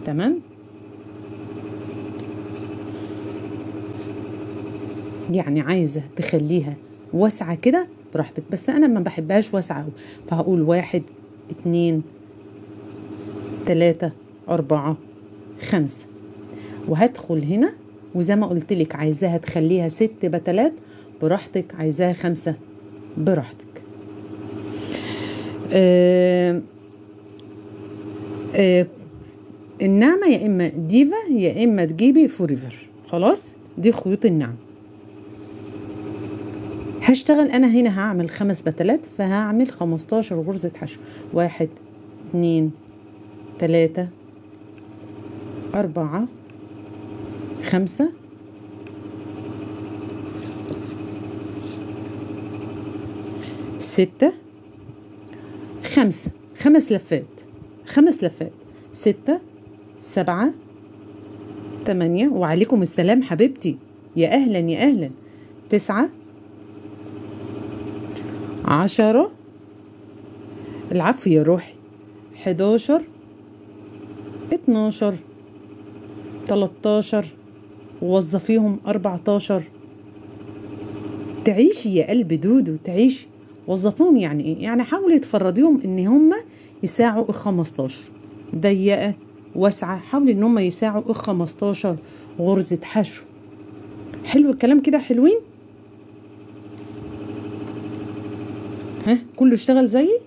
تمام يعني عايزة تخليها واسعة كده براحتك بس أنا ما بحبهاش واسعة أوي فهقول واحد اتنين تلاتة أربعة خمسة وهدخل هنا وزي ما قلت لك عايزاها تخليها ست بتلات براحتك عايزاها خمسة براحتك آه آه النعمة يا إما ديفا يا إما تجيبي فوريفر خلاص دي خيوط النعم هشتغل أنا هنا هعمل خمس بتلات فهعمل خمستاشر غرزة حشو واحد اتنين تلاتة أربعة خمسة ستة خمسة خمس لفات خمس لفات ستة سبعة تمانية وعليكم السلام حبيبتي يا أهلا يا أهلا تسعة عشرة العفو يا روحي حداشر اتناشر تلاتاشر ووظفيهم أربعتاشر تعيشي يا قلب دودو تعيشي وظفوهم يعني ايه يعني حاولي تفرضيهم ان هم يساعوا ال 15 ضيقه واسعه حاولي ان هم يساعوا ال 15 غرزه حشو حلو الكلام كده حلوين ها كله اشتغل زيي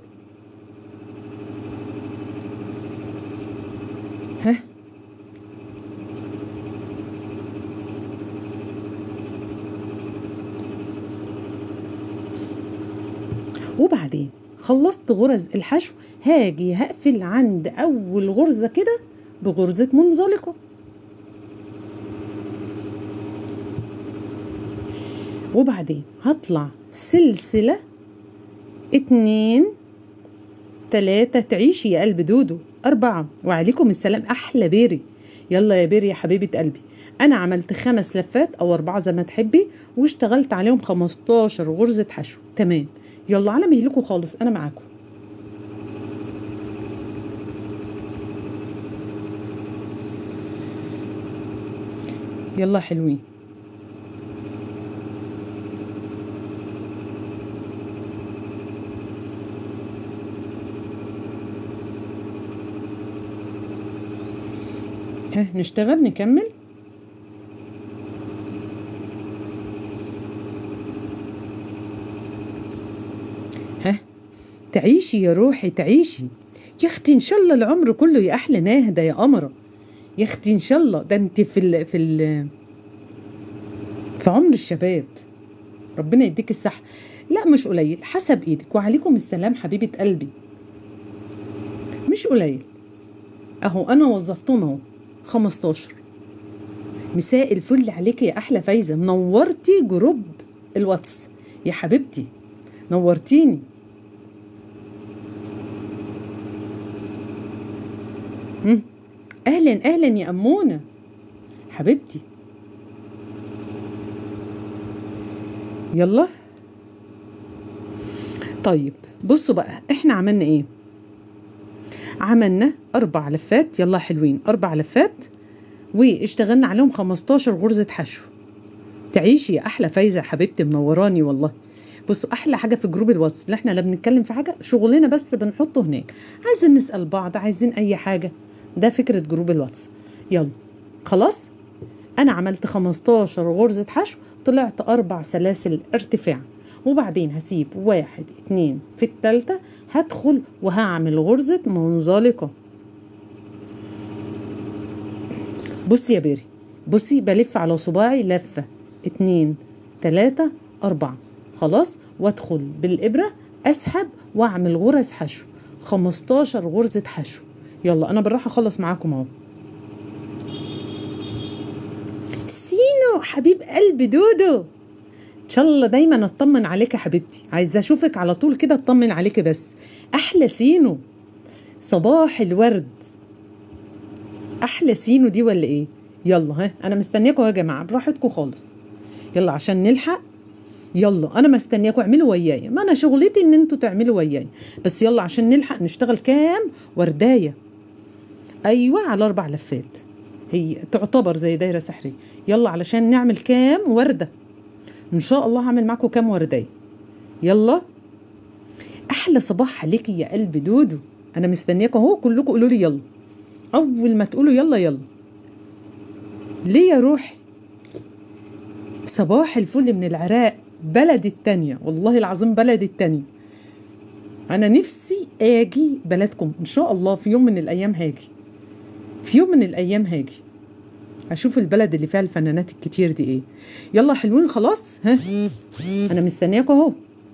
ها وبعدين خلصت غرز الحشو هاجي هقفل عند اول غرزه كده بغرزه منزلقه وبعدين هطلع سلسله اتنين تلاتة تعيشي يا قلب دودو أربعة وعليكم السلام أحلى بيري يلا يا بيري يا حبيبة قلبي أنا عملت خمس لفات أو أربعة زي ما تحبي واشتغلت عليهم خمستاشر غرزة حشو تمام يلا على مهلكوا خالص أنا معاكم يلا حلوين ها نشتغل نكمل ها تعيشي يا روحي تعيشي يا اختي ان شاء الله العمر كله يا احلى ناهده يا قمره يا اختي ان شاء الله ده انت في ال في ال في عمر الشباب ربنا يديك الصحه لا مش قليل حسب ايدك وعليكم السلام حبيبه قلبي مش قليل اهو انا وظفتهم اهو 15 مساء الفل عليك يا احلى فايزه منورتي جروب الواتس يا حبيبتي نورتيني مم. اهلا اهلا يا امونه حبيبتي يلا طيب بصوا بقى احنا عملنا ايه عملنا اربع لفات يلا حلوين اربع لفات واشتغلنا عليهم 15 غرزه حشو تعيشي يا احلى فايزه حبيبتي منوراني والله بصوا احلى حاجه في جروب الواتس اللي احنا لا بنتكلم في حاجه شغلنا بس بنحطه هناك عايزين نسال بعض عايزين اي حاجه ده فكره جروب الواتس يلا خلاص انا عملت 15 غرزه حشو طلعت اربع سلاسل ارتفاع وبعدين هسيب واحد اتنين في التالتة هدخل وهعمل غرزة منزلقة بصي يا بيري بصي بلف على صباعي لفة اتنين تلاتة أربعة خلاص وادخل بالإبرة أسحب وأعمل غرز حشو خمستاشر غرزة حشو يلا أنا بالراحة أخلص معاكم أهو سينو حبيب قلبي دودو ان شاء الله دايما اطمن عليك يا حبيبتي عايزه اشوفك على طول كده اطمن عليك بس احلى سينو صباح الورد احلى سينو دي ولا ايه يلا ها انا مستنياكم يا جماعه براحتكم خالص يلا عشان نلحق يلا انا مستنياكم اعملوا وياي ما انا شغلتي ان انتوا تعملوا وياي بس يلا عشان نلحق نشتغل كام وردايه ايوه على اربع لفات هي تعتبر زي دايره سحريه يلا علشان نعمل كام ورده ان شاء الله هعمل معاكم كام ورديه يلا احلى صباح عليكي يا قلب دودو انا مستنياكم اهو كلكم قولوا لي يلا اول ما تقولوا يلا يلا ليه يا روحي صباح الفل من العراق بلد التانية والله العظيم بلد التانية انا نفسي اجي بلدكم ان شاء الله في يوم من الايام هاجي في يوم من الايام هاجي اشوف البلد اللي فيها الفنانات الكتير دي ايه يلا حلوين خلاص ها انا مستنياكم اهو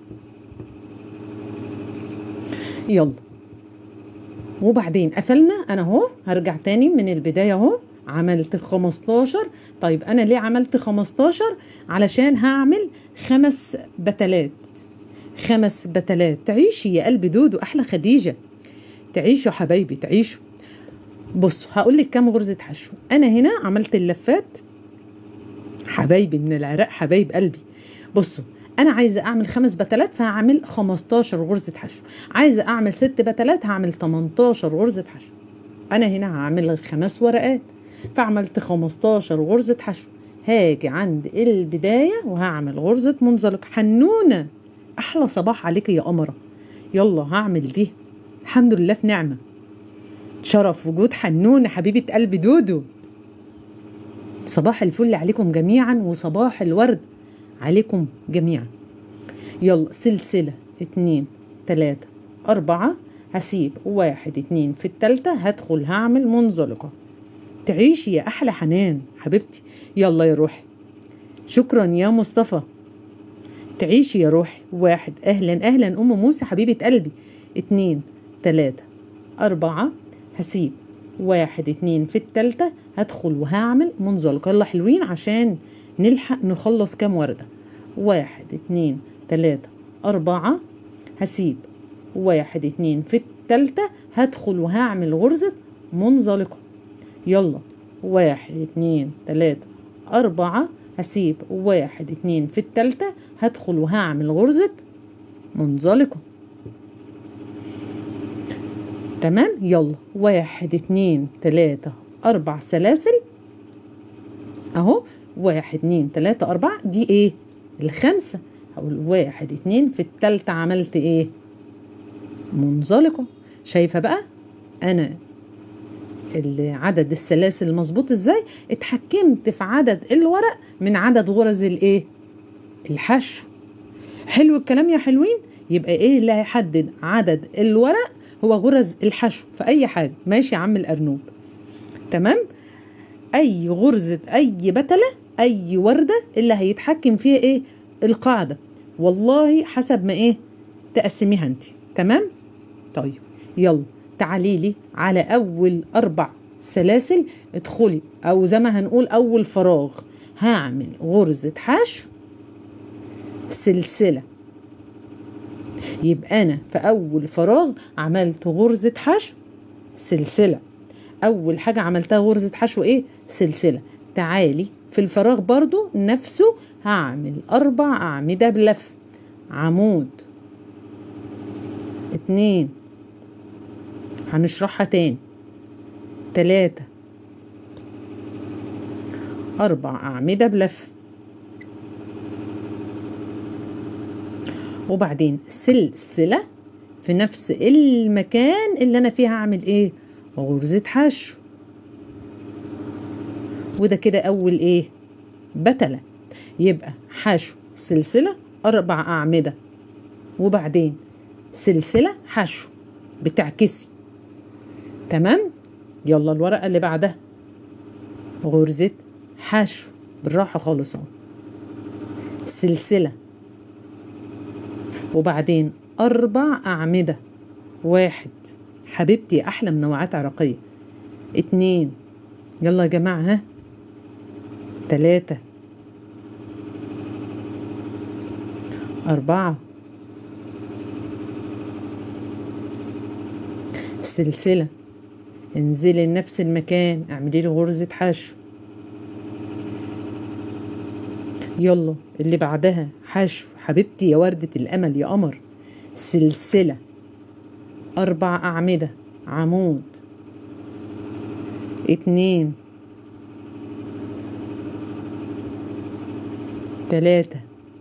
يلا وبعدين قفلنا انا اهو هرجع تاني من البدايه اهو عملت 15 طيب انا ليه عملت 15 علشان هعمل خمس بتلات خمس بتلات تعيشي يا قلب دودو احلى خديجه تعيشوا حبايبي تعيشوا بصوا هقول لك كام غرزه حشو انا هنا عملت اللفات حبايبي من العراق حبايب قلبي بصوا انا عايزه اعمل خمس بتلات فهعمل 15 غرزه حشو عايزه اعمل ست بتلات هعمل 18 غرزه حشو انا هنا هعمل خمس ورقات فعملت 15 غرزه حشو هاجي عند البدايه وهعمل غرزه منزلق حنونه احلى صباح عليك يا قمره يلا هعمل دي الحمد لله في نعمه شرف وجود حنونه حبيبه قلبي دودو صباح الفل عليكم جميعا وصباح الورد عليكم جميعا يلا سلسلة اتنين تلاتة أربعة هسيب واحد اتنين في التالتة هدخل هعمل منزلقة تعيشي يا أحلى حنان حبيبتي يلا يا روحي شكرا يا مصطفى تعيشي يا روحي واحد أهلا أهلا أم موسى حبيبة قلبي اتنين تلاتة أربعة هسيب واحد اتنين في التالتة هدخل وهعمل منزلقة يلا حلوين عشان نلحق نخلص كام وردة واحد اتنين تلاتة أربعة هسيب واحد اتنين في التالتة هدخل وهعمل غرزة منزلقة يلا واحد اتنين تلاتة أربعة هسيب واحد اتنين في التالتة هدخل وهعمل غرزة منزلقة تمام يلا واحد اتنين تلاتة أربع سلاسل أهو واحد اتنين تلاتة أربعة دي إيه؟ الخمسة هقول واحد اتنين في التالتة عملت إيه؟ منزلقة شايفة بقى؟ أنا عدد السلاسل مظبوط ازاي اتحكمت في عدد الورق من عدد غرز الايه الحشو حلو الكلام يا حلوين يبقى ايه اللي هيحدد عدد الورق هو غرز الحشو في اي حاجه ماشي يا عم الارنوب تمام اي غرزه اي بتله اي ورده اللي هيتحكم فيها ايه القاعده والله حسب ما ايه تقسميها انت تمام طيب يلا تعالي لي على اول اربع سلاسل ادخلي او زي ما هنقول اول فراغ هعمل غرزه حشو سلسله يبقى انا في اول فراغ عملت غرزه حشو سلسله اول حاجه عملتها غرزه حشو ايه سلسله تعالي في الفراغ برضو نفسه هعمل اربع اعمده بلف عمود اتنين هنشرحها تاني تلاتة أربع أعمدة بلف وبعدين سلسلة في نفس المكان اللي أنا فيها هعمل إيه غرزة حشو وده كده أول إيه بتلة يبقى حشو سلسلة أربع أعمدة وبعدين سلسلة حشو بتعكسي تمام يلا الورقة اللي بعدها غرزة حشو بالراحة خالص اهو سلسلة وبعدين أربع أعمدة واحد حبيبتي أحلى منوعات عراقية اتنين يلا يا جماعة ها تلاتة أربعة سلسلة انزلي لنفس المكان اعملي له غرزة حشو يلا اللي بعدها حشو حبيبتي يا وردة الأمل يا قمر سلسلة أربع أعمدة عمود اتنين تلاتة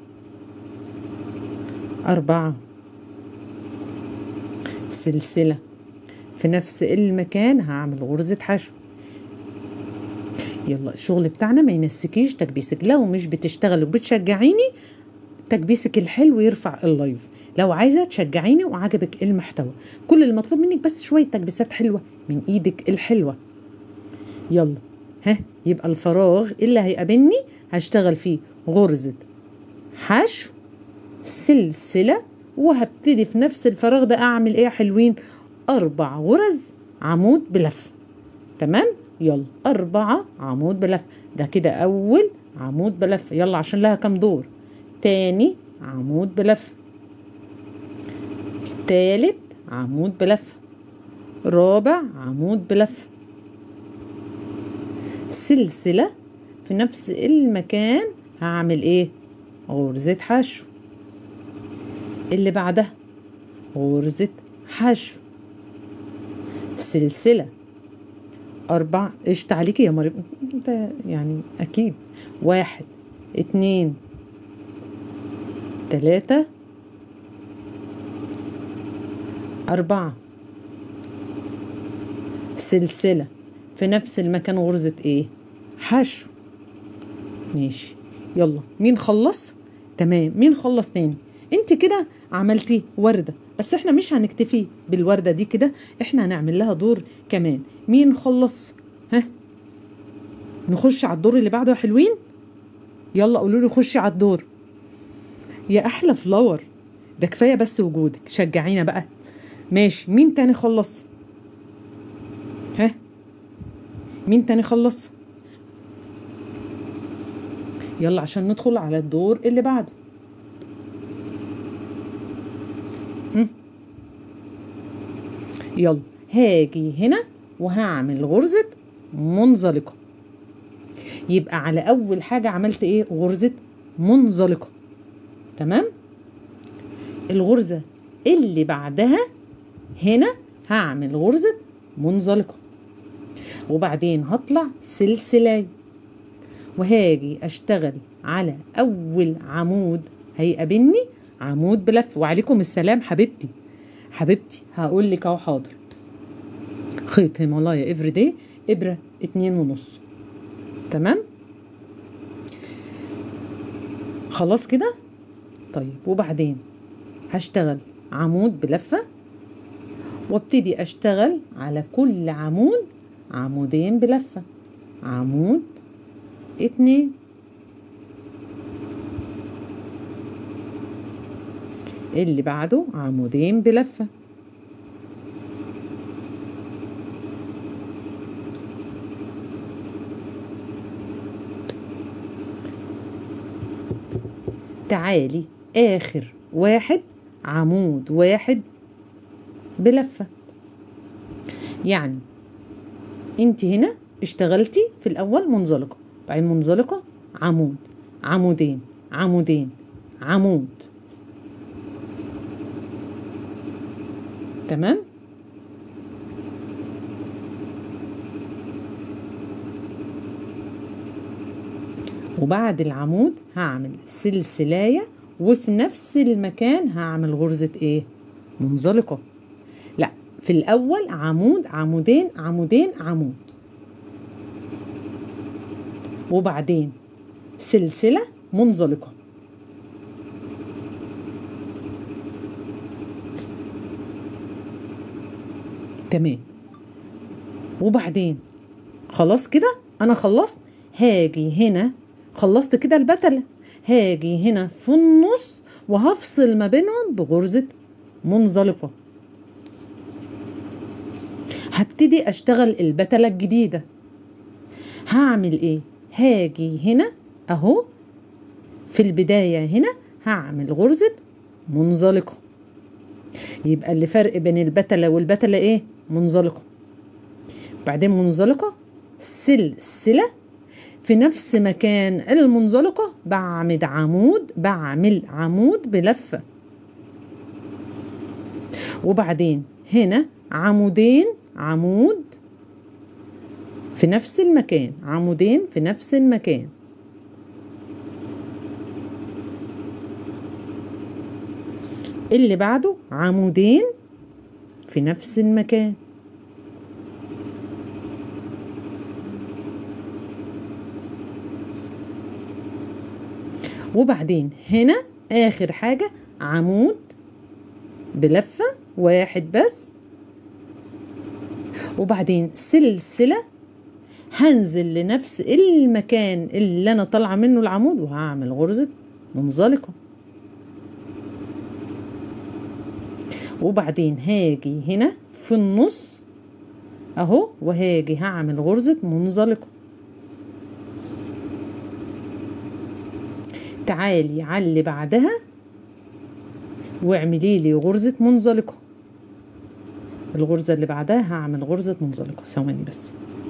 أربعة سلسلة في نفس المكان هعمل غرزة حشو يلا الشغل بتاعنا ما ينسكيش تكبيسك لو مش بتشتغل وبتشجعيني تكبيسك الحلو يرفع اللايف لو عايزه تشجعيني وعجبك المحتوى كل اللي مطلوب منك بس شويه تكبيسات حلوه من ايدك الحلوه يلا ها يبقى الفراغ اللي هيقابلني هشتغل فيه غرزه حشو سلسله وهبتدي في نفس الفراغ ده اعمل ايه يا حلوين اربع غرز عمود بلف تمام يلا أربعة عمود بلف ده كده أول عمود بلف يلا عشان لها كام دور تاني عمود بلف تالت عمود بلف رابع عمود بلف سلسلة في نفس المكان هعمل ايه غرزة حشو اللي بعدها غرزة حشو سلسلة أربع قشط عليكي يا مريم ده يعني أكيد واحد اتنين تلاتة أربعة سلسلة في نفس المكان غرزة ايه حشو ماشي يلا مين خلص تمام مين خلص تاني انت كده عملتي وردة بس احنا مش هنكتفي بالوردة دي كده احنا هنعمل لها دور كمان مين خلص ها نخش على الدور اللي بعده يا حلوين يلا قولوا لي خشي على الدور يا احلى فلاور ده كفايه بس وجودك شجعينا بقى ماشي مين تاني خلص ها مين تاني خلص يلا عشان ندخل على الدور اللي بعده هم؟ يلا هاجي هنا وهعمل غرزة منزلقة يبقى على أول حاجة عملت إيه غرزة منزلقة تمام الغرزة اللي بعدها هنا هعمل غرزة منزلقة وبعدين هطلع سلسلاي وهاجي اشتغل على اول عمود هيقابلني عمود بلف وعليكم السلام حبيبتي حبيبتي هقول لك اهو حاضر خيط هيمالايا افري داي ابره اتنين ونص تمام خلاص كده طيب وبعدين هشتغل عمود بلفه وابتدي اشتغل على كل عمود عمودين بلفه عمود اتنين اللي بعده عمودين بلفة تعالي آخر واحد عمود واحد بلفة يعني انت هنا اشتغلتي في الأول منزلقة بعدين منزلقة عمود عمودين عمودين عمود تمام وبعد العمود هعمل سلسلاية وفي نفس المكان هعمل غرزة ايه منزلقة لا في الأول عمود عمودين عمودين عمود وبعدين سلسلة منزلقة تمام وبعدين خلاص كده انا خلصت هاجي هنا خلصت كده البتلة هاجي هنا في النص وهفصل ما بينهم بغرزة منزلقة هبتدي اشتغل البتلة الجديدة هعمل ايه هاجي هنا اهو في البداية هنا هعمل غرزة منزلقة يبقى اللي فرق بين البتلة والبتلة ايه منزلقة بعدين منزلقة سلسلة في نفس مكان المنزلقة بعمل عمود بعمل عمود بلفة وبعدين هنا عمودين عمود في نفس المكان عمودين في نفس المكان اللي بعده عمودين في نفس المكان وبعدين هنا اخر حاجة عمود بلفة واحد بس وبعدين سلسلة هنزل لنفس المكان اللي انا طالعة منه العمود وهعمل غرزة منزلقة وبعدين هاجي هنا في النص اهو وهاجي هعمل غرزة منزلقة تعالي على اللي بعدها واعملي لي غرزة منزلقة الغرزة اللي بعدها هعمل غرزة منزلقة ثواني بس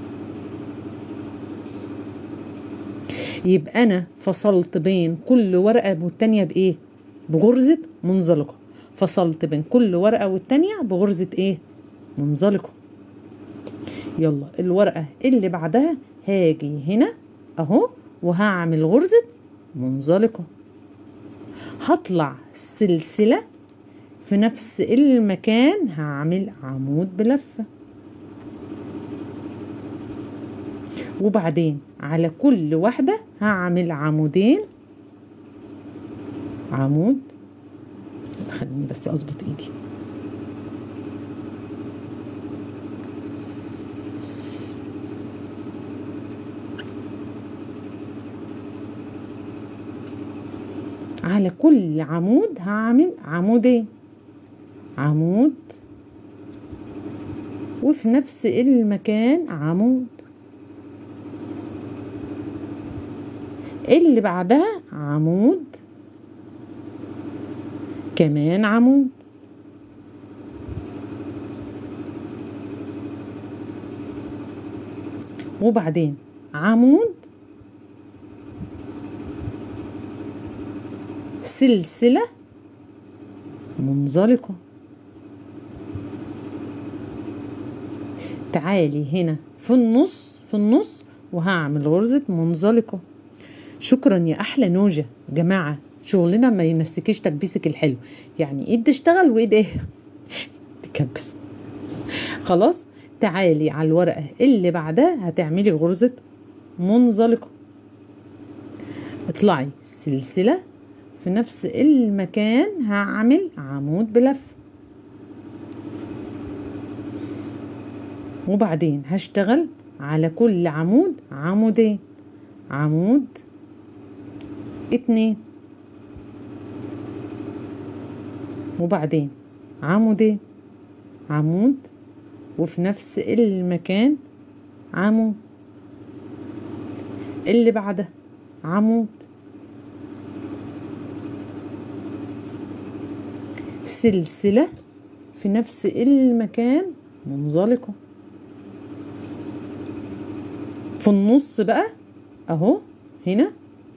يبقى أنا فصلت بين كل ورقة والتانية بإيه؟ بغرزة منزلقة فصلت بين كل ورقة والتانية بغرزة إيه؟ منزلقة يلا الورقة اللي بعدها هاجي هنا أهو وهعمل غرزة منزلقة هطلع سلسلة في نفس المكان هعمل عمود بلفة وبعدين على كل واحدة هعمل عمودين عمود خليني بس اظبط ايدي على كل عمود هعمل عمودين عمود وفي نفس المكان عمود اللي بعدها عمود كمان عمود وبعدين عمود سلسلة منزلقة تعالي هنا في النص في النص وهعمل غرزة منزلقة شكرا يا أحلى نوجة جماعة شغلنا ما ينسكيش تكبيسك الحلو يعني ايد تشتغل وايد ايه تكبس خلاص تعالي على الورقة اللي بعدها هتعملي غرزة منزلقة اطلعي سلسلة في نفس المكان هعمل عمود بلف وبعدين هشتغل على كل عمود عمودين عمود اتنين وبعدين عمودين عمود وفي نفس المكان عمود اللي بعده عمود سلسلة في نفس المكان منزلقة في النص بقى اهو هنا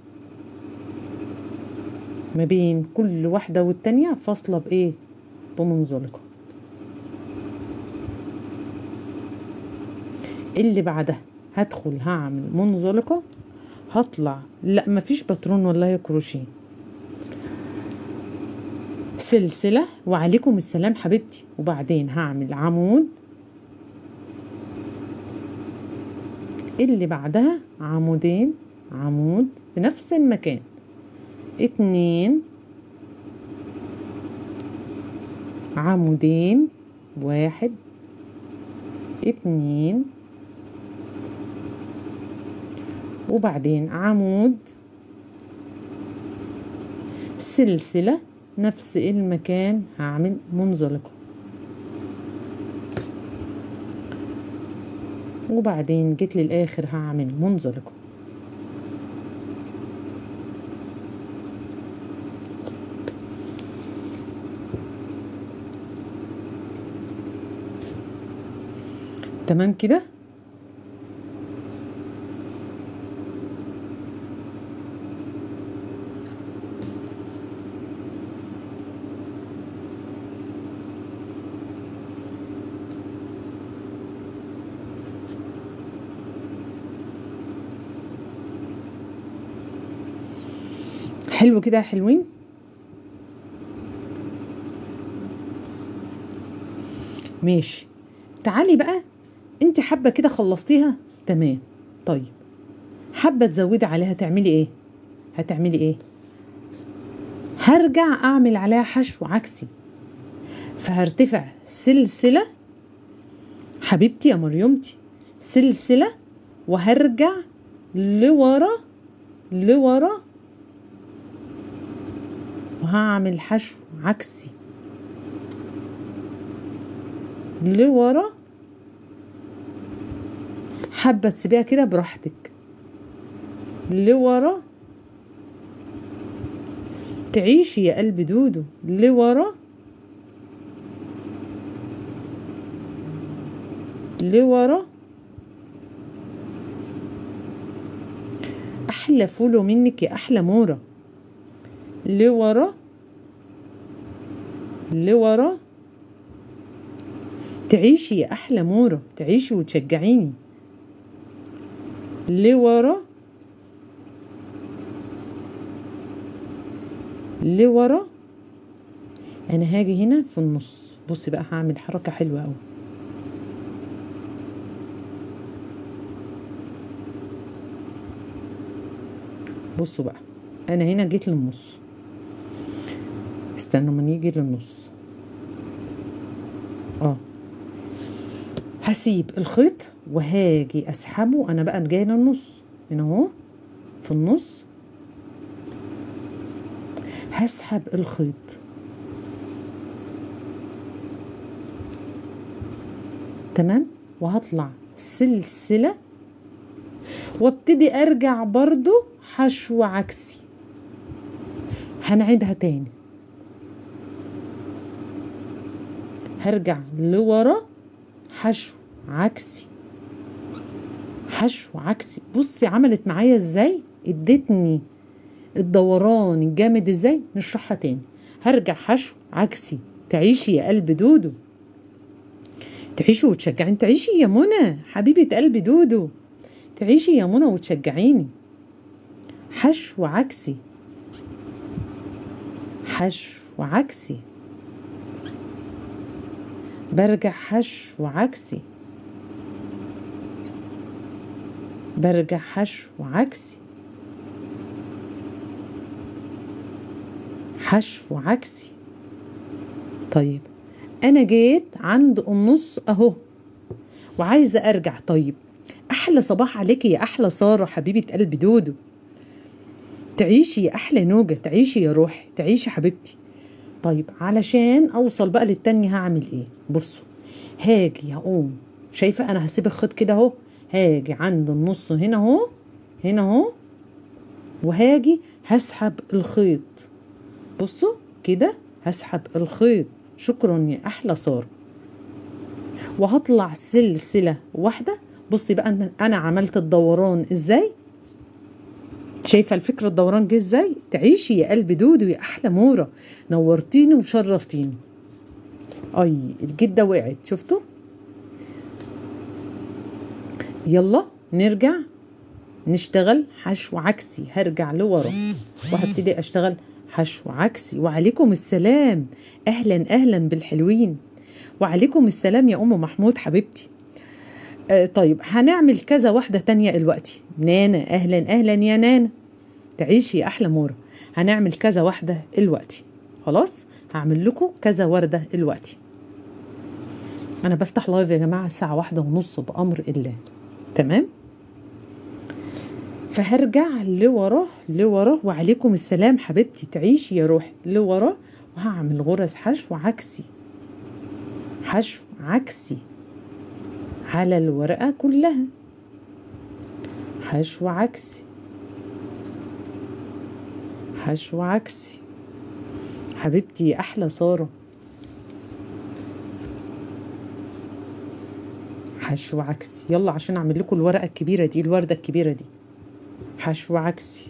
ما بين كل واحدة والتانية فاصلة بإيه بمنزلقة اللي بعدها هدخل هعمل منزلقة هطلع لا مفيش باترون والله كروشيه سلسلة وعليكم السلام حبيبتي وبعدين هعمل عمود اللي بعدها عمودين عمود في نفس المكان اتنين عمودين واحد اتنين وبعدين عمود سلسلة نفس المكان هعمل منزلقة وبعدين جيت للآخر هعمل منزلقة تمام كده حلو كده يا حلوين ماشي تعالي بقى انت حابه كده خلصتيها تمام طيب حابه تزودي عليها تعملي ايه هتعملي ايه هرجع اعمل عليها حشو عكسي فهرتفع سلسله حبيبتي يا مريمتي سلسله وهرجع لورا لورا وهعمل حشو عكسي لورا حابة تسيبيها كده براحتك لورا تعيشي يا قلب دودو لورا لورا احلى فولو منك يا احلى مورا لورا لورا تعيشي يا احلى مورا تعيشي وتشجعيني لورا لورا انا هاجي هنا في النص بصي بقى هعمل حركه حلوه قوي بصوا بقى انا هنا جيت للنص استنوا ما نيجي للنص اه هسيب الخيط وهاجي اسحبه انا بقى جايه للنص هنا اهو في النص هسحب الخيط تمام وهطلع سلسلة وابتدي ارجع برضو حشو عكسي هنعيدها تاني هرجع لورا حشو عكسي حشو عكسي بصي عملت معايا ازاي ادتني الدوران الجامد ازاي نشرحها تاني هرجع حشو عكسي تعيشي يا قلب دودو تعيشي وتشجعيني تعيشي يا منى حبيبة قلبي دودو تعيشي يا منى وتشجعيني حشو عكسي حشو عكسي برجع حشو عكسي برجع حشو عكسي حشو عكسي طيب انا جيت عند النص اهو وعايزه ارجع طيب احلى صباح عليكي يا احلى ساره حبيبه قلب دودو تعيشي يا احلى نوجه تعيشي يا روحي تعيشي حبيبتي طيب علشان اوصل بقى للتانية هعمل ايه بصوا هاجي هقوم شايفه انا هسيب الخيط كده اهو هاجي عند النص هنا اهو هنا اهو وهاجي هسحب الخيط بصوا كده هسحب الخيط شكرا يا احلى ساره وهطلع سلسله واحده بصي بقى أنا- انا عملت الدوران ازاي شايفه الفكره الدوران جه ازاي تعيشي يا قلب دودو يا احلى مورا نورتيني وشرفتيني اي الجده وقعت شفتوا يلا نرجع نشتغل حشو عكسي هرجع لورا وهبتدي اشتغل حشو عكسي وعليكم السلام اهلا اهلا بالحلوين وعليكم السلام يا ام محمود حبيبتي آه طيب هنعمل كذا واحدة تانية دلوقتي نانا أهلا أهلا يا نانا تعيشي يا أحلى مورا هنعمل كذا واحدة دلوقتي خلاص هعمل لكم كذا وردة دلوقتي أنا بفتح لايف يا جماعة الساعة واحدة ونص بأمر الله تمام فهرجع لورا لورا وعليكم السلام حبيبتي تعيشي يا روحي لورا وهعمل غرز حشو عكسي حشو عكسي على الورقة كلها حشو عكسي حشو عكسي حبيبتي يا أحلى سارة حشو عكسي يلا عشان أعمل لكم الورقة الكبيرة دي الوردة الكبيرة دي حشو عكسي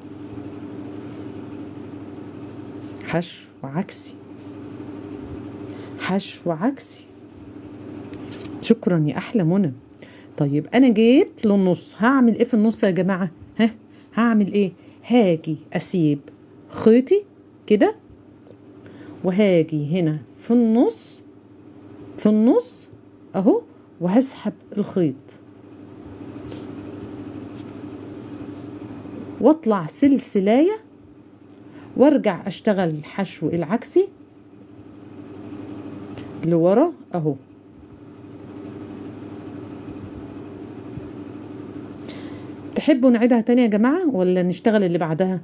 حشو عكسي حشو عكسي شكرا يا احلى منى طيب انا جيت للنص هعمل ايه في النص يا جماعه ها هعمل ايه هاجي اسيب خيطي كده وهاجي هنا في النص في النص اهو وهسحب الخيط واطلع سلسلايه وارجع اشتغل الحشو العكسي لورا اهو تحبوا نعيدها تاني يا جماعة ولا نشتغل اللي بعدها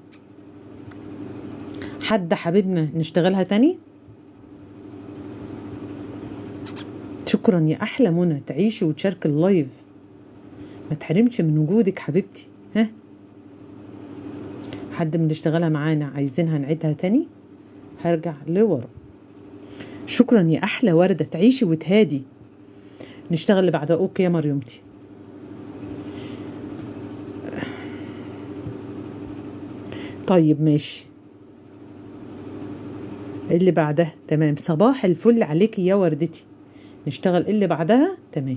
حد حبيبنا نشتغلها تاني شكرا يا احلى منى تعيشي وتشارك اللايف ما تحرمش من وجودك حبيبتي ها حد من اللي اشتغلها معانا عايزينها نعيدها تاني هرجع لورا شكرا يا احلى ورده تعيشي وتهادي نشتغل اللي بعدها اوكي يا مريمتي طيب ماشي اللي بعدها تمام صباح الفل عليكي يا وردتي نشتغل اللي بعدها تمام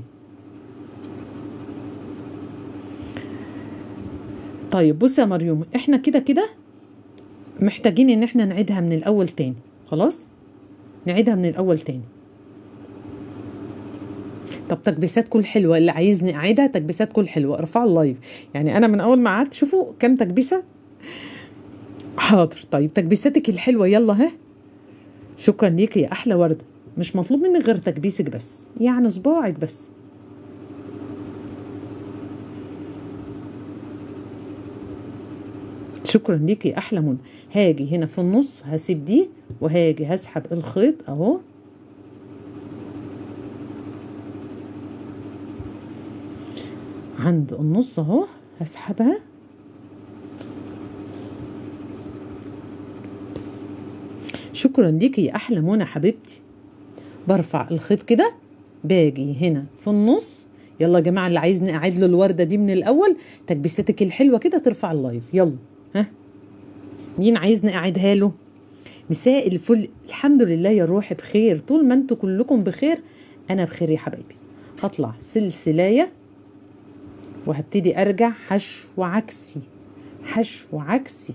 طيب بصي يا مريم احنا كده كده محتاجين ان احنا نعيدها من الاول تاني خلاص نعيدها من الاول تاني طب تكبيسات كل حلوه اللي عايزني اعيدها تكبيسات كل حلوه ارفعوا اللايف يعني انا من اول ما قعدت شوفوا كام تكبيسه حاضر طيب تكبيساتك الحلوه يلا ها شكرا ليكي يا احلى ورده مش مطلوب منك غير تكبيسك بس يعني صباعك بس شكرا ليكي يا احلى منى هاجي هنا في النص هسيب دي وهاجي هسحب الخيط اهو عند النص اهو هسحبها شكرا ليكي يا احلى منى حبيبتي برفع الخيط كده باجي هنا في النص يلا يا جماعه اللي عايزني اعيد له الورده دي من الاول تكبيستك الحلوه كده ترفع اللايف يلا ها مين عايزني اعيدها له مساء الفل الحمد لله يا روحي بخير طول ما انتوا كلكم بخير انا بخير يا حبايبي هطلع سلسلايه وهبتدي ارجع حشو عكسي حشو عكسي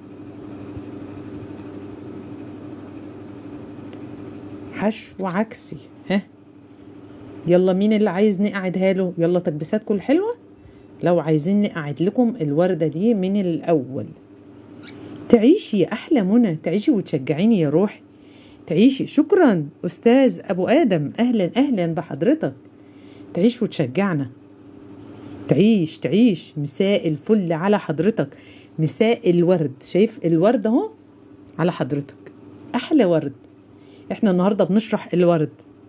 حشو عكسي ها يلا مين اللي عايزني اعيدها له يلا تكبيساتكم الحلوه لو عايزيني اعيد لكم الورده دي من الاول تعيشي يا احلى منى تعيشي وتشجعيني يا روحي تعيشي شكرا استاذ ابو ادم اهلا اهلا بحضرتك تعيش وتشجعنا تعيش تعيش مساء الفل على حضرتك مساء الورد شايف الورد اهو على حضرتك احلى ورد احنا النهارده بنشرح الورد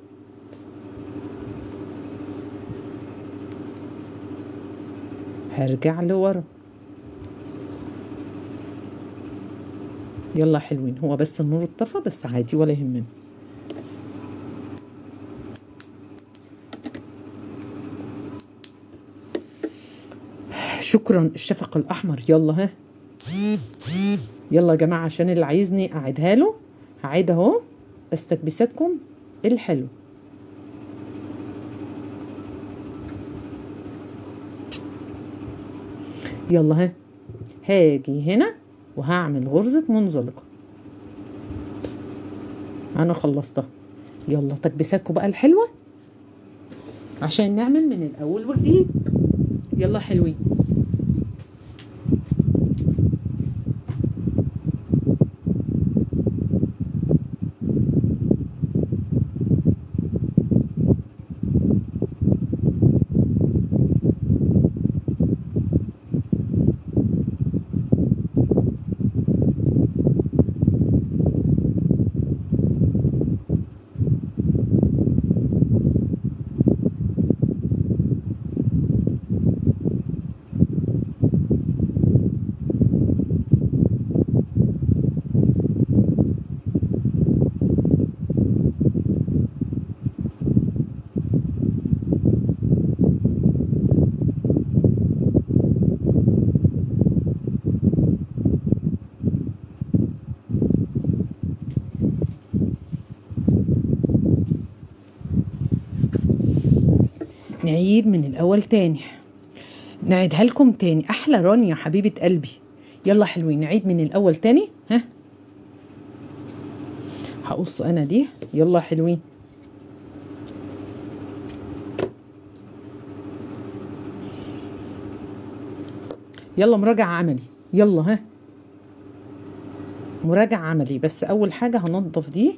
هرجع لورا يلا حلوين هو بس النور اتطفى بس عادي ولا يهمنا شكرا الشفق الاحمر يلا ها يلا يا جماعه عشان اللي عايزني اعيدها له هعيد اهو بس تكبيساتكم الحلو يلا ها هاجي هنا وهعمل غرزة منزلقة أنا خلصتها يلا تكبيساتكم بقى الحلوة عشان نعمل من الأول والجديد يلا حلوين نعيد من الأول تاني نعيدها لكم تاني أحلى رانيا حبيبة قلبي يلا حلوين نعيد من الاول تاني ها هقص انا دي يلا حلوين يلا مراجعة عملي يلا ها مراجعة عملي بس أول حاجة هنضف دي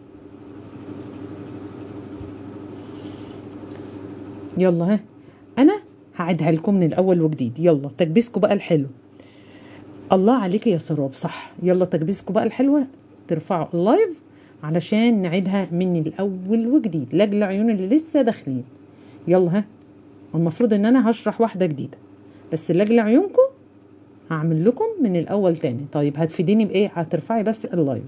يلا ها أنا هعيدها لكم من الأول وجديد يلا تكبيسكم بقى الحلو الله عليك يا سراب صح يلا تكبيسكم بقى الحلوة ترفعوا اللايف علشان نعيدها من الأول وجديد لأجل عيون اللي لسه داخلين يلا ها المفروض إن أنا هشرح واحدة جديدة بس لاجل عيونكم هعمل لكم من الاول تاني طيب هتفيديني بايه هترفعي بس اللايف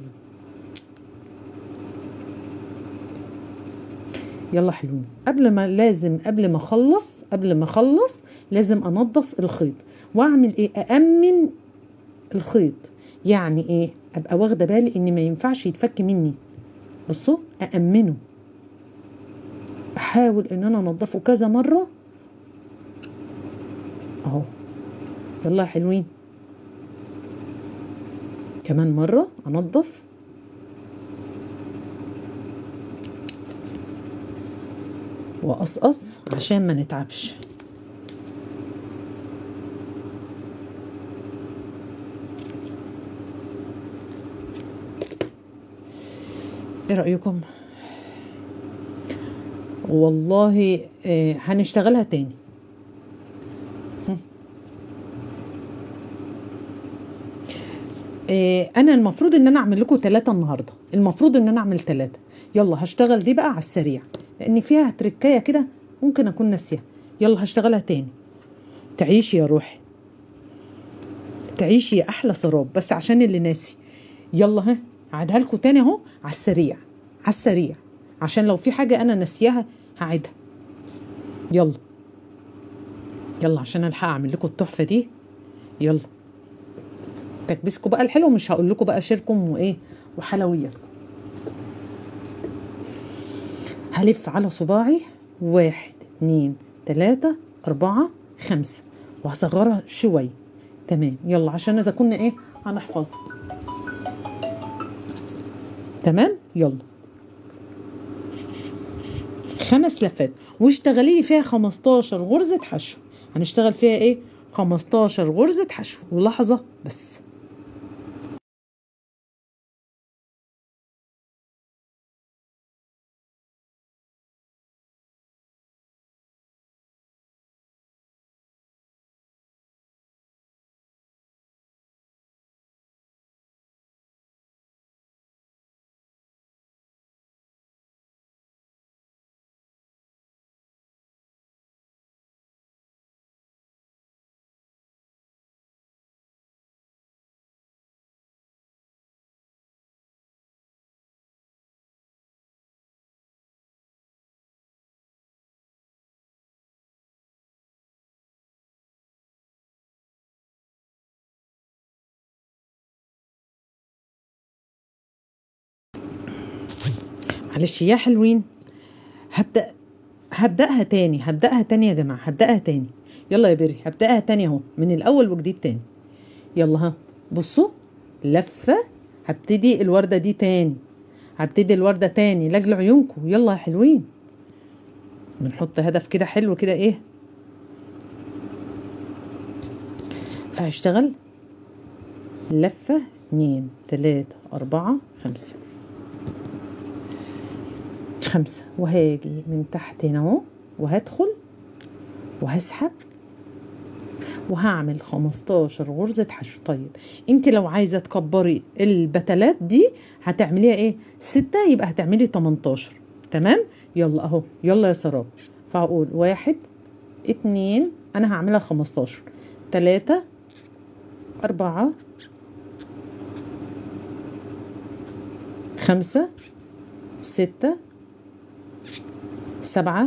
يلا حلوين قبل ما لازم قبل ما اخلص قبل ما اخلص لازم انظف الخيط واعمل ايه اامن الخيط يعني ايه ابقى واخده بالي ان ما ينفعش يتفك مني بصوا اامنه احاول ان انا انضفه كذا مره اهو يلا حلوين كمان مرة أنظف وأقصقص عشان ما نتعبش ايه رأيكم والله آه هنشتغلها تاني إيه انا المفروض ان انا اعمل لكم ثلاثة النهارده المفروض ان انا اعمل ثلاثة يلا هشتغل دي بقى على السريع لان فيها تركايه كده ممكن اكون ناسيها يلا هشتغلها تاني تعيشي يا روحي تعيشي يا احلى سراب بس عشان اللي ناسي يلا ها هعيدها لكم تاني اهو على السريع على السريع عشان لو في حاجه انا ناسياها هعيدها يلا يلا عشان الحق اعمل لكم التحفه دي يلا تكبيسكم بقى الحلو مش هقول لكم بقى شيركم وايه وحلوياتكم هلف على صباعي واحد اتنين تلاتة أربعة خمسة وهصغرها شوية تمام يلا عشان إذا كنا إيه هنحفظها تمام يلا خمس لفات واشتغلي لي فيها 15 غرزة حشو هنشتغل فيها ايه 15 غرزة حشو ولحظة بس معلش يا حلوين هبدأ هبدأها تاني هبدأها تاني يا جماعة هبدأها تاني يلا يا بري هبدأها تاني اهو من الأول وجديد تاني يلا ها بصوا لفة هبتدي الوردة دي تاني هبتدي الوردة تاني لاجل عيونكم يلا يا حلوين بنحط هدف كده حلو كده ايه فهشتغل لفة اتنين تلاتة أربعة خمسة خمسة وهاجي من تحت هنا اهو وهدخل وهسحب وهعمل 15 غرزة حشو طيب انت لو عايزة تكبري البتلات دي هتعمليها ايه ستة يبقى هتعملي 18 تمام يلا اهو يلا يا سراب فهقول واحد اتنين انا هعملها 15 تلاتة أربعة خمسة ستة سبعة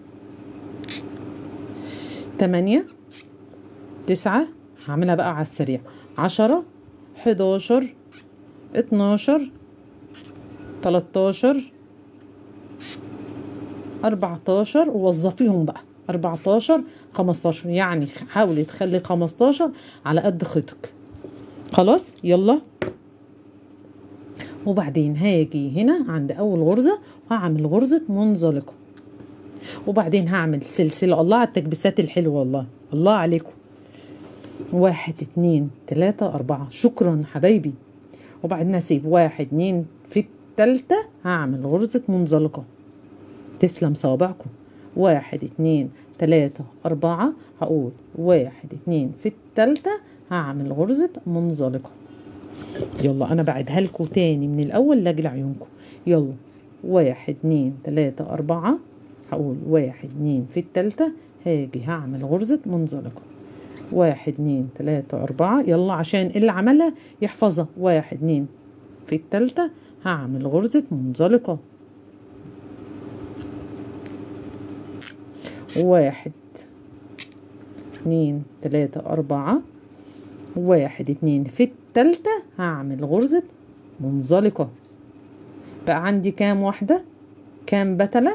تمانية تسعة هعملها بقى على السريع عشرة حداشر اتناشر تلاتاشر أربعتاشر ووظفيهم بقى أربعتاشر خمستاشر يعني حاولي تخلي خمستاشر على قد خيطك خلاص يلا وبعدين هاجي هنا عند اول غرزه وهعمل غرزه منزلقه وبعدين هعمل سلسله الله على التكبيسات الحلوه والله الله عليكم واحد اتنين تلاتة أربعة شكرا حبايبي وبعدين أسيب واحد اتنين في التالتة هعمل غرزة منزلقة تسلم صوابعكم واحد اتنين تلاتة أربعة هقول واحد اتنين في التالتة هعمل غرزة منزلقة يلا أنا بعدها لكم تاني من الأول لأجل عيونكم يلا واحد اتنين تلاتة أربعة هقول واحد اتنين في التالتة هاجي هعمل غرزة منزلقة واحد اتنين تلاتة أربعة يلا عشان اللي عملها يحفظها واحد اتنين في التالتة هعمل غرزة منزلقة واحد اتنين تلاتة أربعة واحد اتنين في التالتة هعمل غرزة منزلقة بقى عندي كام واحدة كام بتلة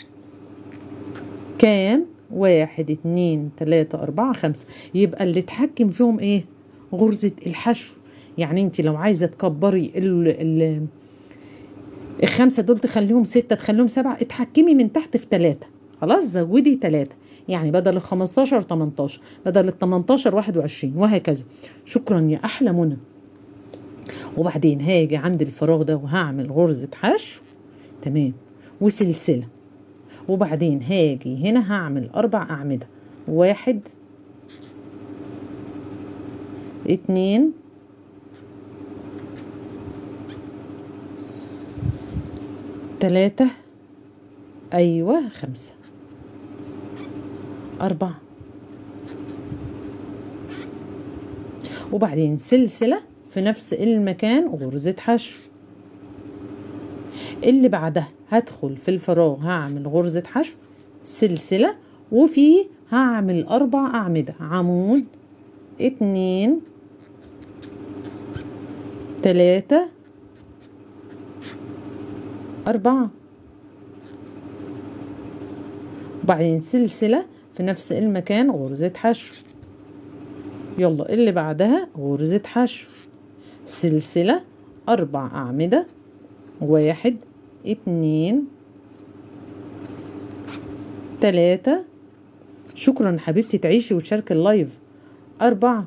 كام واحد اتنين تلاتة أربعة خمسة يبقى اللي اتحكم فيهم ايه غرزة الحشو يعني انت لو عايزة تكبري ال ال الخمسة دول تخليهم ستة تخليهم سبعة اتحكمي من تحت في تلاتة خلاص زودي تلاتة يعني بدل ال 15 18 بدل ال 18 21 وهكذا شكرا يا احلى منى وبعدين هاجي عند الفراغ ده وهعمل غرزة حشو تمام وسلسلة وبعدين هاجي هنا هعمل أربع أعمدة واحد اتنين تلاتة أيوة خمسة أربعة وبعدين سلسلة في نفس المكان غرزة حشو اللي بعدها هدخل في الفراغ هعمل غرزة حشو سلسلة وفي هعمل أربع أعمدة عمود اتنين تلاتة أربعة وبعدين سلسلة في نفس المكان غرزة حشو يلا اللي بعدها غرزة حشو سلسلة أربع أعمدة واحد اتنين تلاتة شكرا حبيبتي تعيشي وتشاركي اللايف أربعة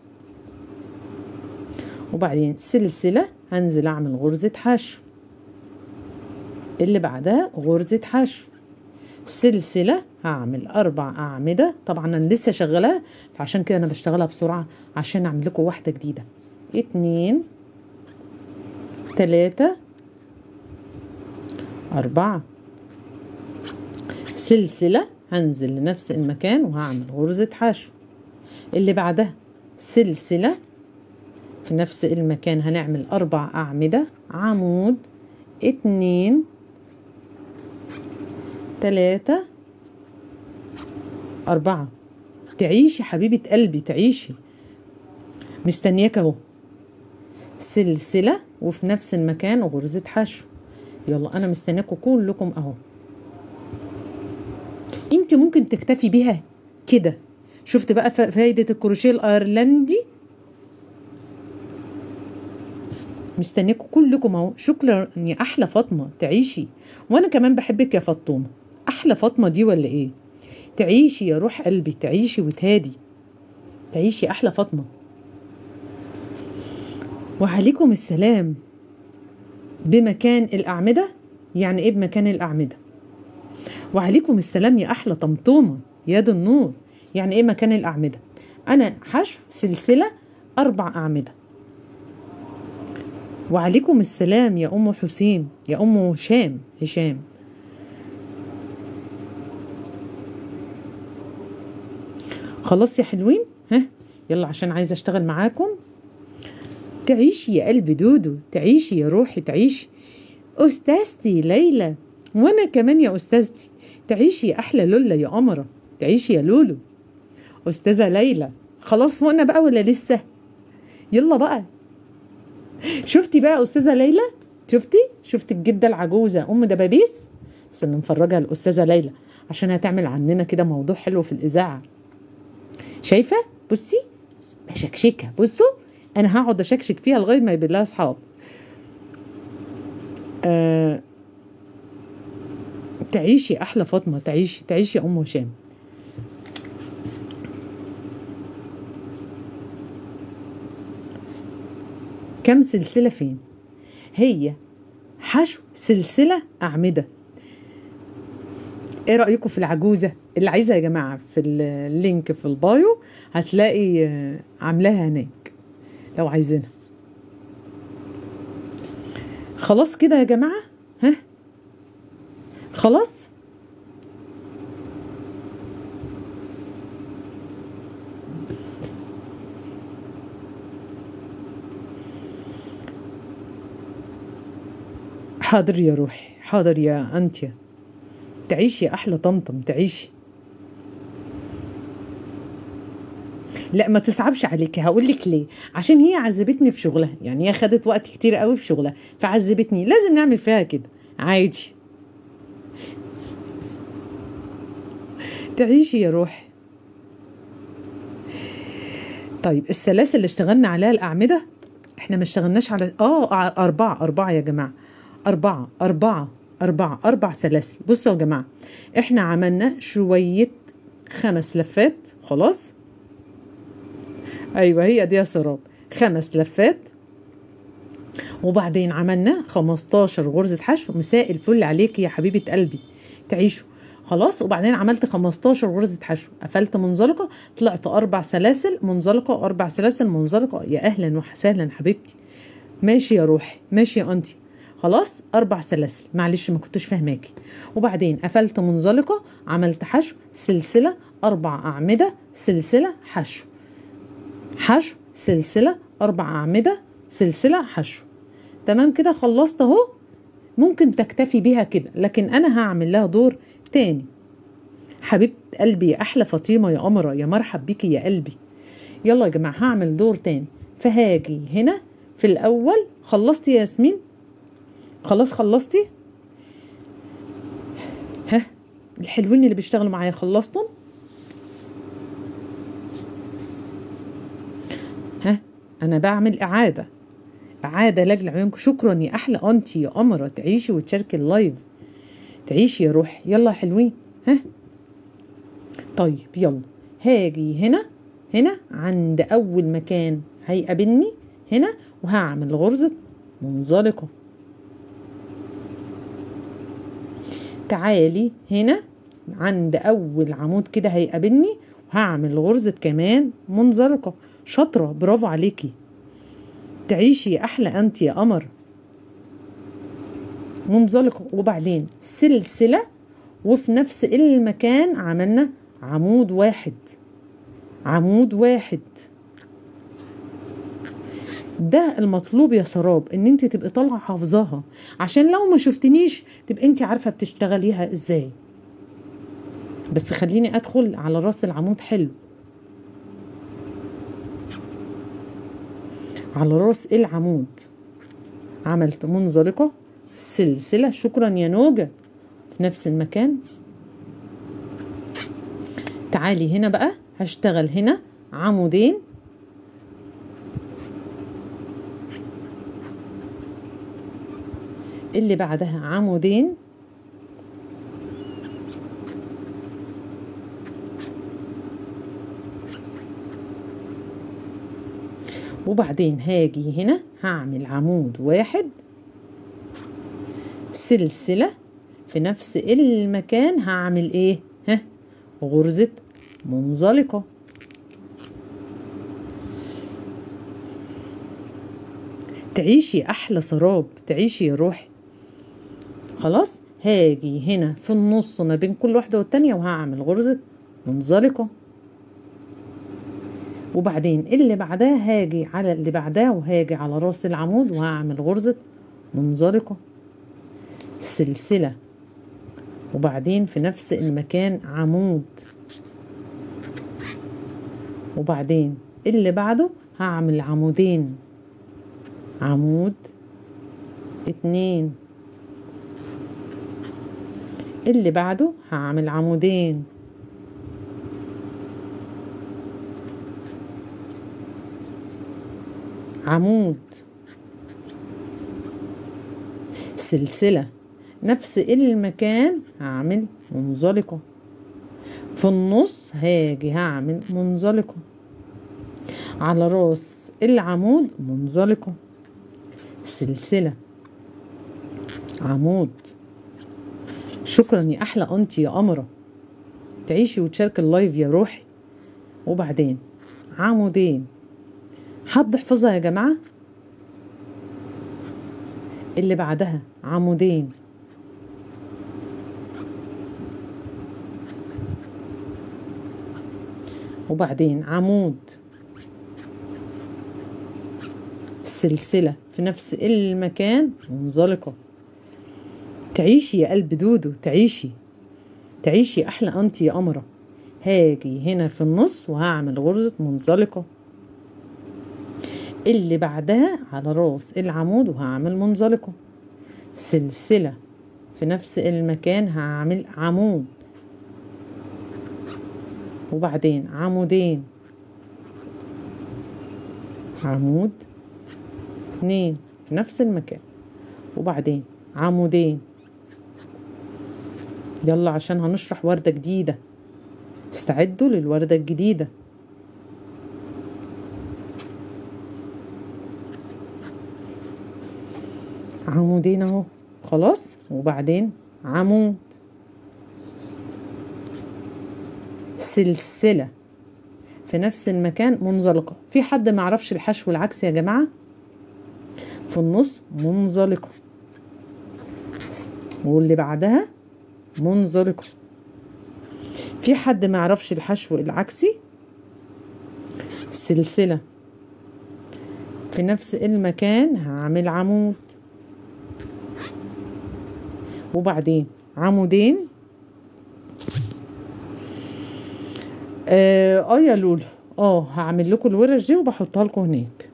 وبعدين سلسلة هنزل أعمل غرزة حشو اللي بعدها غرزة حشو سلسلة هعمل أربع أعمدة طبعا أنا لسه شغالة فعشان كده أنا بشتغلها بسرعة عشان أعمل لكم واحدة جديدة اتنين تلاتة أربعة سلسلة هنزل لنفس المكان وهعمل غرزة حشو اللي بعدها سلسلة في نفس المكان هنعمل أربع أعمدة عمود اتنين تلاتة أربعة تعيشي حبيبة قلبي تعيشي مستنياك اهو سلسلة وفي نفس المكان غرزة حشو يلا أنا مستنياكم كلكم أهو انت ممكن تكتفي بيها كده شفت بقى فايدة الكروشيه الأيرلندي مستنياكم كلكم اهو شكرا يا احلى فاطمه تعيشي وانا كمان بحبك يا فطومه احلى فاطمه دي ولا ايه تعيشي يا روح قلبي تعيشي وتهادي تعيشي احلى فاطمه وعليكم السلام بمكان الاعمده يعني ايه بمكان الاعمده وعليكم السلام يا احلى طمطومه يد النور يعني ايه مكان الاعمده انا حشو سلسله اربع اعمده وعليكم السلام يا ام حسين يا ام هشام هشام خلاص يا حلوين ها يلا عشان عايزه اشتغل معاكم تعيشي يا قلب دودو تعيشي يا روحي تعيشي استاذتي ليلى وانا كمان يا استاذتي تعيشي يا احلى لولا يا قمره تعيشي يا لولو استاذه ليلى خلاص فوقنا بقى ولا لسه يلا بقى شفتي بقى استاذه ليلى شفتي شفتي الجده العجوزه ام دبابيس استنى نفرجها الاستاذه ليلى عشان هتعمل عننا كده موضوع حلو في الاذاعه شايفه بصي بشكشكها بصوا انا هقعد اشكشك فيها لغايه ما يبقى لها اصحاب آه تعيشي احلى فاطمه تعيشي تعيشي يا ام هشام كم سلسله فين هي حشو سلسله اعمده ايه رايكم في العجوزه اللي عايزها يا جماعه في اللينك في البايو هتلاقي آه، عاملاها هناك لو عايزينها خلاص كده يا جماعه ها خلاص حاضر يا روحي حاضر يا انتيا تعيشي يا احلى طمطم تعيشي لا ما تصعبش عليكي هقول لك ليه عشان هي عذبتني في شغلها يعني هي خدت وقت كتير قوي في شغلها فعذبتني لازم نعمل فيها كده عادي تعيشي يا روحي طيب السلاسل اللي اشتغلنا عليها الأعمدة احنا ما اشتغلناش على اه أربعة أربعة يا جماعة أربعة أربعة أربعة أربع سلاسل بصوا يا جماعة احنا عملنا شوية خمس لفات خلاص أيوة هي دي يا سراب خمس لفات وبعدين عملنا 15 غرزة حشو مساء الفل عليكي يا حبيبة قلبي تعيشوا خلاص وبعدين عملت 15 غرزة حشو قفلت منزلقة طلعت أربع سلاسل منزلقة وأربع سلاسل منزلقة يا أهلا وسهلا حبيبتي ماشي يا روحي ماشي يا أنتي خلاص أربع سلاسل معلش ما كنتش فاهماكي وبعدين قفلت منزلقة عملت حشو سلسلة أربع أعمدة سلسلة حشو حشو سلسلة أربع أعمدة سلسلة حشو تمام كده خلصت أهو ممكن تكتفي بيها كده لكن أنا هعمل لها دور تاني حبيبة قلبي يا أحلى فاطمة يا قمرة يا مرحب بيكي يا قلبي يلا يا جماعة هعمل دور تاني فهاجي هنا في الأول خلصتي يا ياسمين خلاص خلصتي ها الحلوين اللي بيشتغلوا معايا خلصتم ها انا بعمل اعاده اعاده لاجل عيونكم شكرا يا احلى انتي يا قمره تعيشي وتشاركي اللايف تعيشي يا روحي يلا يا حلوين ها طيب يلا هاجي هنا هنا عند اول مكان هيقابلني هنا وهعمل غرزه منزلقه تعالي هنا عند اول عمود كده هيقابلني وهعمل غرزه كمان منزلقه شاطره برافو عليكي تعيشي يا احلى انت يا قمر منزلقه وبعدين سلسله وفي نفس المكان عملنا عمود واحد عمود واحد ده المطلوب يا سراب ان انت تبقي طالعه حافظاها عشان لو ما شفتنيش تبقي انت عارفه بتشتغليها ازاي بس خليني ادخل على راس العمود حلو على راس العمود عملت منزلقة سلسلة شكرا يا نوجة في نفس المكان تعالي هنا بقى هشتغل هنا عمودين اللي بعدها عمودين وبعدين هاجي هنا هعمل عمود واحد سلسلة في نفس المكان هعمل ايه ها غرزة منزلقة تعيشي احلى سراب تعيشي يا روحي خلاص هاجي هنا في النص ما بين كل واحدة والتانية وهعمل غرزة منزلقة وبعدين اللي بعدها هاجي على اللي بعدها وهاجي على راس العمود وهعمل غرزة منزلقة سلسلة وبعدين في نفس المكان عمود وبعدين اللي بعده هعمل عمودين عمود اتنين اللي بعده هعمل عمودين عمود سلسلة نفس المكان هعمل منزلقة في النص هاجي هعمل منزلقة على راس العمود منزلقة سلسلة عمود شكرا يا احلى انت يا قمرة تعيشي وتشارك اللايف يا روحي وبعدين عمودين حد حفظها يا جماعة اللي بعدها عمودين وبعدين عمود سلسلة في نفس المكان منزلقة تعيشي يا قلب دودو تعيشي تعيشي أحلى أنت يا قمرة هاجي هنا في النص وهعمل غرزة منزلقة اللي بعدها على راس العمود وهعمل منزلقة سلسلة في نفس المكان هعمل عمود وبعدين عمودين عمود اتنين في نفس المكان وبعدين عمودين يلا عشان هنشرح وردة جديدة استعدوا للوردة الجديدة عمودين اهو خلاص وبعدين عمود سلسلة في نفس المكان منزلقة في حد ما عرفش الحشو العكسي يا جماعة في النص منزلقة واللي بعدها منزلقة في حد ما يعرفش الحشو العكسي سلسلة في نفس المكان هعمل عمود وبعدين عمودين اه, آه يا لولو اه هعمل لكم الورش دي وبحطها لكم هناك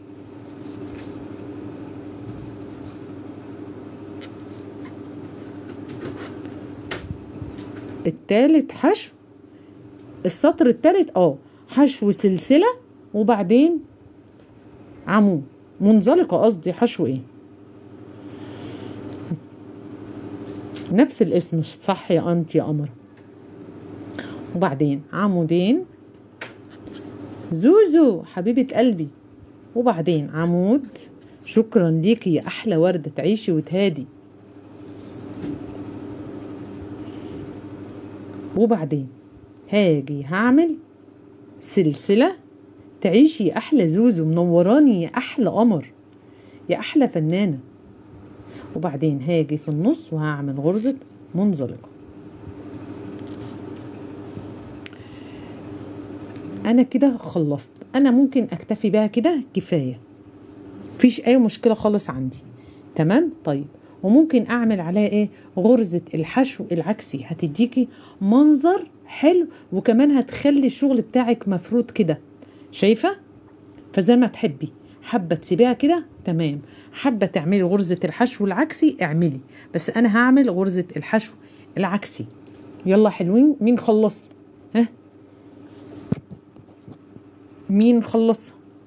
التالت حشو السطر التالت اه حشو سلسلة وبعدين عمود منزلقة قصدي حشو ايه نفس الاسم صح يا انت يا قمر وبعدين عمودين زوزو حبيبة قلبي وبعدين عمود شكرا ليكي يا احلى وردة تعيشي وتهادي وبعدين هاجي هعمل سلسلة تعيشي يا أحلى زوزو منوراني يا أحلى قمر يا أحلى فنانة وبعدين هاجي في النص وهعمل غرزة منزلقة أنا كده خلصت أنا ممكن أكتفي بها كده كفاية مفيش أي مشكلة خالص عندي تمام طيب وممكن اعمل عليها ايه غرزة الحشو العكسي هتديكي منظر حلو وكمان هتخلي الشغل بتاعك مفروض كده شايفة فزي ما تحبي حابة تسيبيها كده تمام حابة تعملي غرزة الحشو العكسي اعملي بس انا هعمل غرزة الحشو العكسي يلا حلوين مين خلص ها مين خلص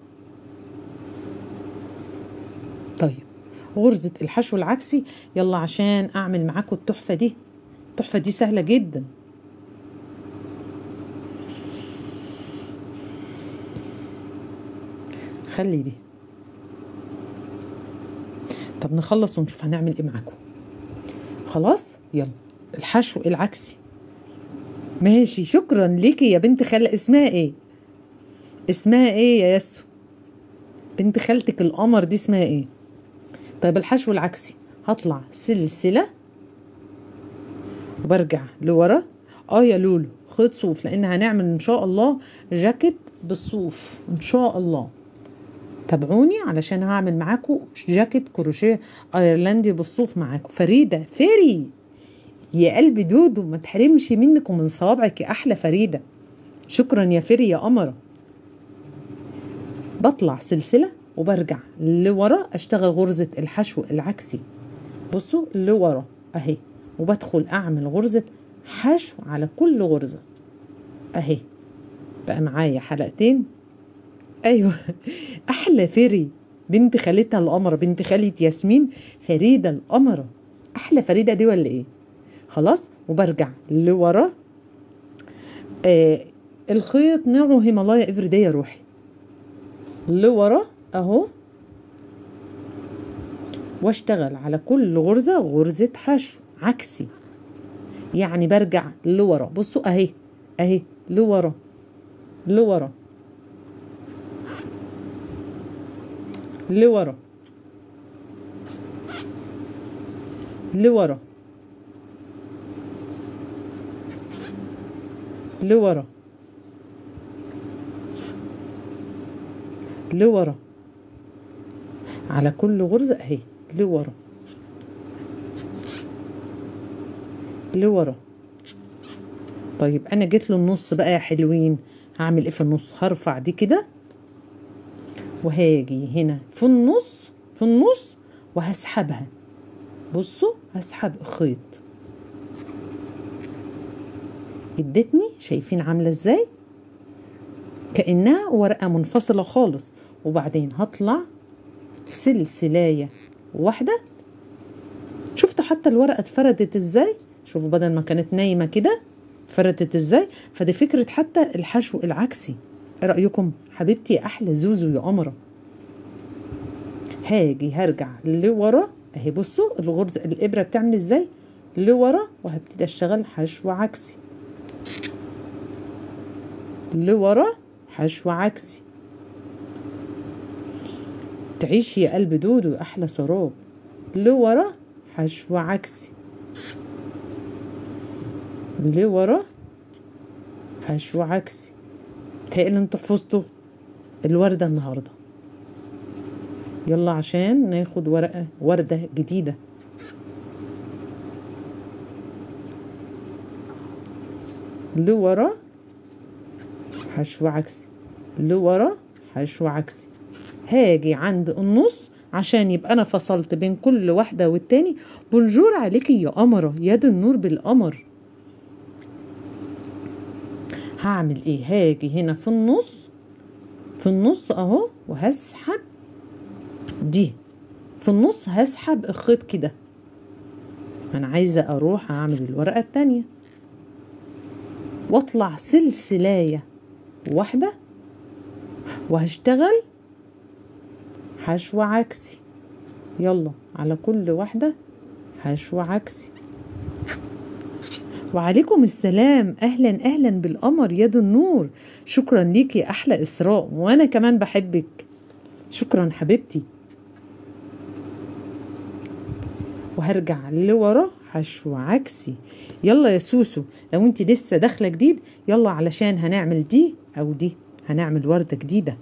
طيب غرزة الحشو العكسي يلا عشان أعمل معاكم التحفة دي التحفة دي سهلة جدا خلي دي طب نخلص ونشوف هنعمل ايه معاكم خلاص يلا الحشو العكسي ماشي شكرا ليكي يا بنت خال اسمها ايه اسمها ايه يا ياسو بنت خالتك القمر دي اسمها ايه طيب الحشو العكسي هطلع سلسلة وبرجع لورا اه يا لولو خد صوف لان هنعمل ان شاء الله جاكيت بالصوف ان شاء الله تابعوني علشان هعمل معاكم جاكيت كروشيه ايرلندي بالصوف معاكم فريده فيري يا قلبي دودو ما تحرمش منك ومن صوابعك يا احلى فريده شكرا يا فيري يا قمره بطلع سلسله وبرجع لورا اشتغل غرزة الحشو العكسي بصوا لورا اهي وبدخل اعمل غرزة حشو على كل غرزة اهي بقى معايا حلقتين ايوه احلى فري بنت خالتها القمره بنت خالة ياسمين فريده القمره احلى فريده دي ولا ايه خلاص وبرجع لورا آه الخيط نوعه هيمالايا افريدي يا روحي لورا اهو واشتغل على كل غرزة غرزة حشو عكسي يعني برجع لورا بصوا اهي اهي لورا لورا لورا لورا لورا لورا على كل غرزة اهي لورا لورا طيب انا جيت للنص بقى يا حلوين هعمل ايه في النص هرفع دي كده وهاجي هنا في النص في النص وهسحبها بصوا هسحب الخيط ادتني شايفين عامله ازاي كانها ورقه منفصله خالص وبعدين هطلع سلسلايه واحده شفت حتى الورقه اتفردت ازاي شوفوا بدل ما كانت نايمه كده اتفردت ازاي فدي فكره حتى الحشو العكسي ايه رايكم حبيبتي يا احلى زوزو يا قمره هاجي هرجع لورا اهي بصوا الغرزه الابره بتعمل ازاي لورا وهبتدي اشتغل حشو عكسي لورا حشو عكسي تعيش يا قلب دودو احلى سراب لورا حشو عكسي لورا حشو عكسي تهيألي انتوا حفظتوا الوردة النهاردة يلا عشان ناخد ورقة وردة جديدة لورا حشو عكسي لورا حشو عكسي هاجي عند النص عشان يبقى انا فصلت بين كل واحدة والتاني بونجور عليكي يا قمرة يد النور بالقمر هعمل ايه هاجي هنا في النص في النص اهو وهسحب دي في النص هسحب الخيط كده انا عايزة اروح اعمل الورقة التانية واطلع سلسلاية واحدة وهشتغل حشو عكسي يلا على كل واحدة حشو عكسي وعليكم السلام اهلا اهلا بالقمر يد النور شكرا ليكي يا احلى اسراء وانا كمان بحبك شكرا حبيبتي وهرجع لورا حشو عكسي يلا يا سوسو لو انت لسه داخله جديد يلا علشان هنعمل دي او دي هنعمل ورده جديده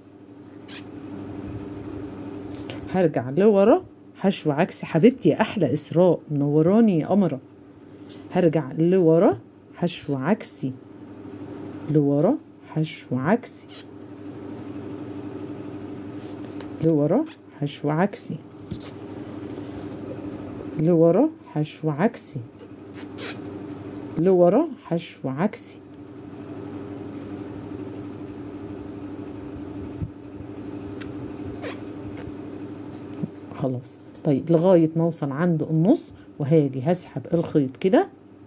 هرجع لورا حشو عكسي حبيبتي يا احلى اسراء منوراني يا قمره هرجع لورا حشو عكسي لورا حشو عكسي لورا حشو عكسي لورا حشو عكسي لورا حشو عكسي خلاص طيب لغاية ما اوصل عند النص وهاجي هسحب الخيط كده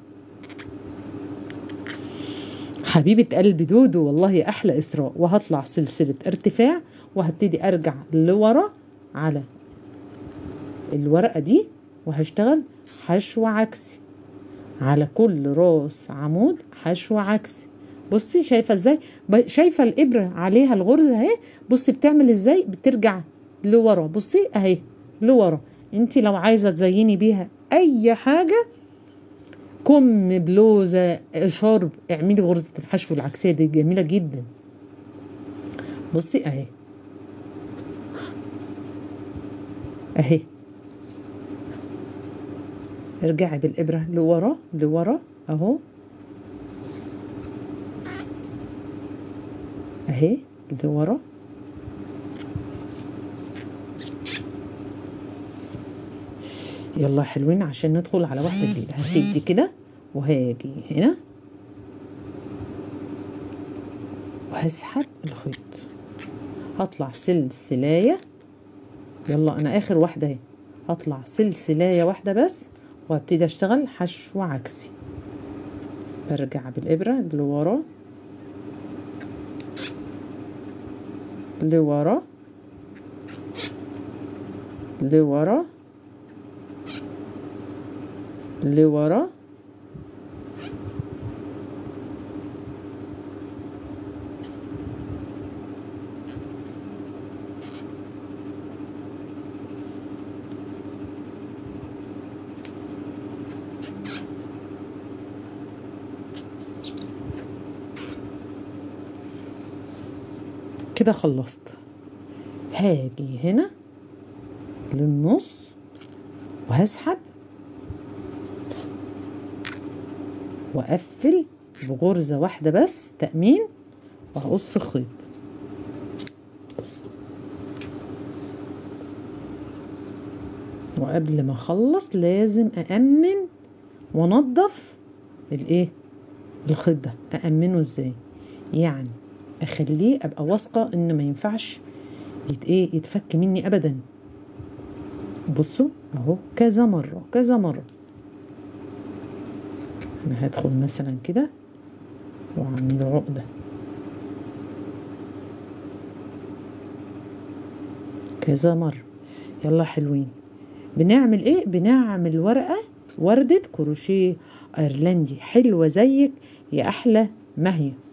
حبيبة قلبي دودو والله أحلى إسراء وهطلع سلسلة ارتفاع وهبتدي أرجع لورا على الورقة دي وهشتغل حشو عكسي على كل راس عمود حشو عكسي بصي شايفة ازاي شايفة الإبرة عليها الغرزة اهي بصي بتعمل ازاي بترجع لورا بصي اهي لورا انت لو عايزة تزيني بيها اي حاجة كم بلوزة شرب اعملي غرزة الحشو العكسية دي جميلة جدا بصي اهي اهي ارجعي بالإبرة لورا لورا اهو اهي لورا يلا حلوين عشان ندخل على واحدة جديدة هسيب دي كده وهاجي هنا وهسحب الخيط هطلع سلسلاية يلا انا اخر واحدة اهي هطلع سلسلاية واحدة بس وابتدي اشتغل حشو عكسي برجع بالابرة لورا لورا لورا لورا كده خلصت هاجي هنا للنص وهسحب واقفل بغرزة واحدة بس تأمين وهقص خيط وقبل ما اخلص لازم أأمن وانضف الايه الخيط ده أأمنه ازاي يعني اخليه ابقى واثقة انه ما ينفعش يت ايه يتفك مني ابدا بصوا اهو كذا مرة كذا مرة انا هدخل مثلا كده واعمل عقدة كذا مرة يلا حلوين بنعمل ايه بنعمل ورقة وردة كروشيه ايرلندي حلوة زيك يا احلى ما هي